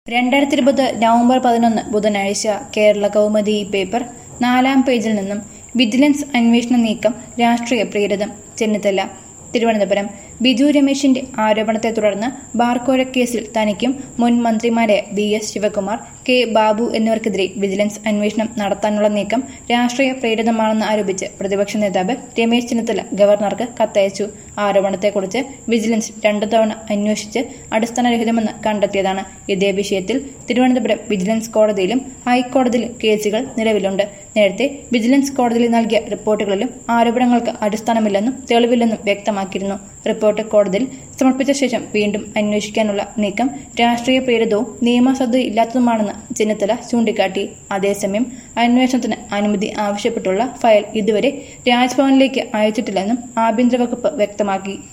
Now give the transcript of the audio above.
രണ്ടായിരത്തി ഇരുപത് നവംബർ പതിനൊന്ന് ബുധനാഴ്ച കേരള കൗമുദി പേപ്പർ നാലാം പേജിൽ നിന്നും വിജിലൻസ് അന്വേഷണ നീക്കം രാഷ്ട്രീയ പ്രേരിതം ചെന്നിത്തല തിരുവനന്തപുരം ബിജു രമേശിന്റെ ആരോപണത്തെ തുടർന്ന് ബാർക്കോഴ കേസിൽ തനിക്കും മുൻ മന്ത്രിമാരായ V S Sivakumar K Babu എന്നിവർക്കെതിരെ വിജിലൻസ് അന്വേഷണം നടത്താനുള്ള നീക്കം രാഷ്ട്രീയ പ്രേരിതമാണെന്ന് ആരോപിച്ച് പ്രതിപക്ഷ നേതാവ് രമേശ് ചെന്നിത്തല ഗവർണർക്ക് കത്തയച്ചു ആരോപണത്തെക്കുറിച്ച് വിജിലൻസ് രണ്ടു തവണ അന്വേഷിച്ച് അടിസ്ഥാനരഹിതമെന്ന് കണ്ടെത്തിയതാണ് ഇതേ വിഷയത്തിൽ തിരുവനന്തപുരം വിജിലൻസ് കോടതിയിലും ഹൈക്കോടതിയിലും കേസുകൾ നിലവിലുണ്ട് നേരത്തെ വിജിലൻസ് കോടതിയിൽ നൽകിയ റിപ്പോർട്ടുകളിലും ആരോപണങ്ങൾക്ക് അടിസ്ഥാനമില്ലെന്നും തെളിവില്ലെന്നും വ്യക്തമാക്കിയിരുന്നു റിപ്പോർട്ട് കോടതിയിൽ സമർപ്പിച്ച ശേഷം വീണ്ടും അന്വേഷിക്കാനുള്ള നീക്കം രാഷ്ട്രീയ പ്രേരിതവും നിയമസാധുതയില്ലാത്തതുമാണെന്ന് ചെന്നിത്തല ചൂണ്ടിക്കാട്ടി അതേസമയം അന്വേഷണത്തിന് അനുമതി ആവശ്യപ്പെട്ടുള്ള ഫയൽ ഇതുവരെ രാജ്ഭവനിലേക്ക് അയച്ചിട്ടില്ലെന്നും ആഭ്യന്തര വകുപ്പ് വ്യക്തമാക്കി